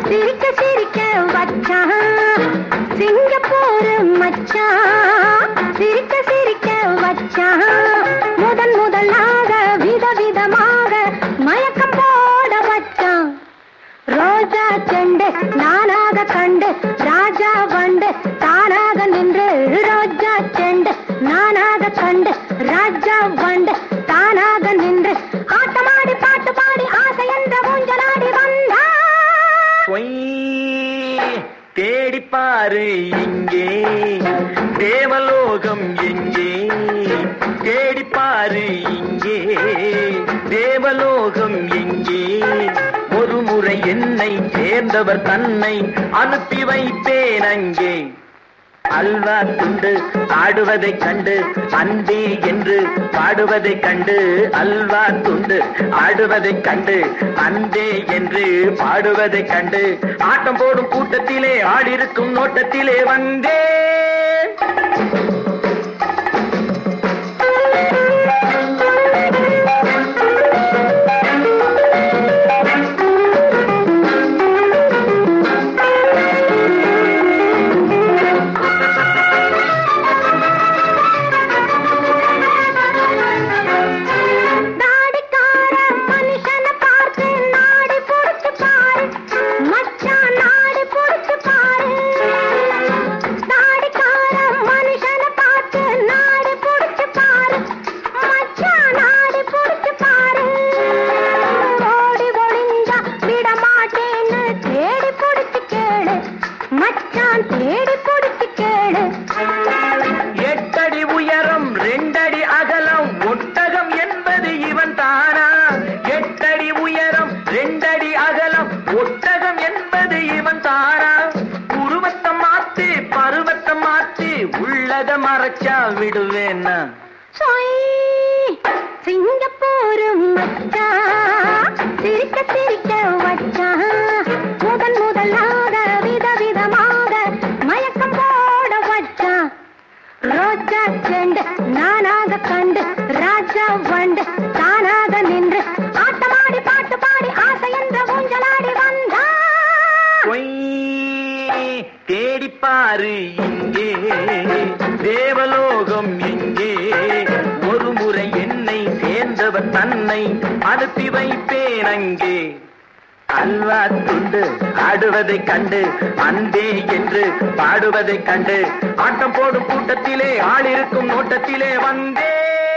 சிரிக்க சிரிக்க வச்சான் சிங்கப்பூர் மச்சான் சிரிக்க சிரிக்க வச்சான் முதன் முதலாக விதவிதமாக மயக்கம் போட வச்சான் ரோஜா செண்டு நானாக கண்டு ராஜா வண்டு தானாக நின்று ரோஜா செண்டு நானாக கண்டு ராஜா வண்டு தானாக நின்று ஆட்டமாடி பாட்டு பாடி ஆசை என்ற ஊஞ்சலாடி வந்தா பொய் தேடிப்பாரு இங்கே தேவலோகம் எங்கே தேடிப்பாரு இங்கே தேவலோகம் எங்கே ஒரு முறை என்னை சேர்ந்தவர் தன்னை அனுப்பி வைப்பேன் அங்கே அல்வா துண்டு ஆடுவதைக் கண்டு அன்பே என்று பாடுவதைக் கண்டு அல்வா துண்டு ஆடுவதைக் கண்டு அன்பே என்று பாடுவதைக் கண்டு ஆட்டம் போடும் கூட்டத்திலே ஆடிருக்கும் நோட்டத்திலே வந்தே தாடிக்கார மனுஷனை பார்த்து நாடி புடிச்சு பாரு மச்சான் நாடி புடிச்சு பாரு தாடிக்கார மனுஷனை பார்த்து நாடி புடிச்சு பாரு மச்சான் நாடி புடிச்சு பாரு ஓடி ஒளிஞ்சா விட மாட்டேன்னு தேடி புடிச்சு கேளு மச்சான் தேடி புடிச்சு கேளு எட்டடி உயரம் ரெண்டடி அகலம் ஒட்டகம் என்பது இவன் தானா எட்டடி உயரம் ரெண்டடி அகலம் ஒட்டகம் என்பது இவன் தானா உருவத்தை மாத்தி பருவத்தை மாத்தி உள்ளத மறைச்சா விடுவேன்னா சொய் சிங்கப்பூர் மச்சான் சிரிக்க சிரிக்க வச்சான் முதன் முதலாக விதவிதமாக மயக்கம் போட வச்சான் ரோஜா செண்டு நானாக கண்டு ராஜா வண்டு தானாக நின்று ஆட்டமாடி பாட்டு பாடி ஆசை என்ற ஊஞ்சலாடி வந்தான் பொய் தேடிப்பாரு இங்கே தேவலோகம் எங்கே ஒரு முறை என்னை சேர்ந்தவர் தன்னை அனுப்பி வைப்பேன் அங்கே அல்வா துண்டு ஆடுவதைக் கண்டு அன்பே என்று பாடுவதைக் கண்டு ஆட்டம் போடும் கூட்டத்திலே ஆளிருக்கும் நோட்டத்திலே வந்தே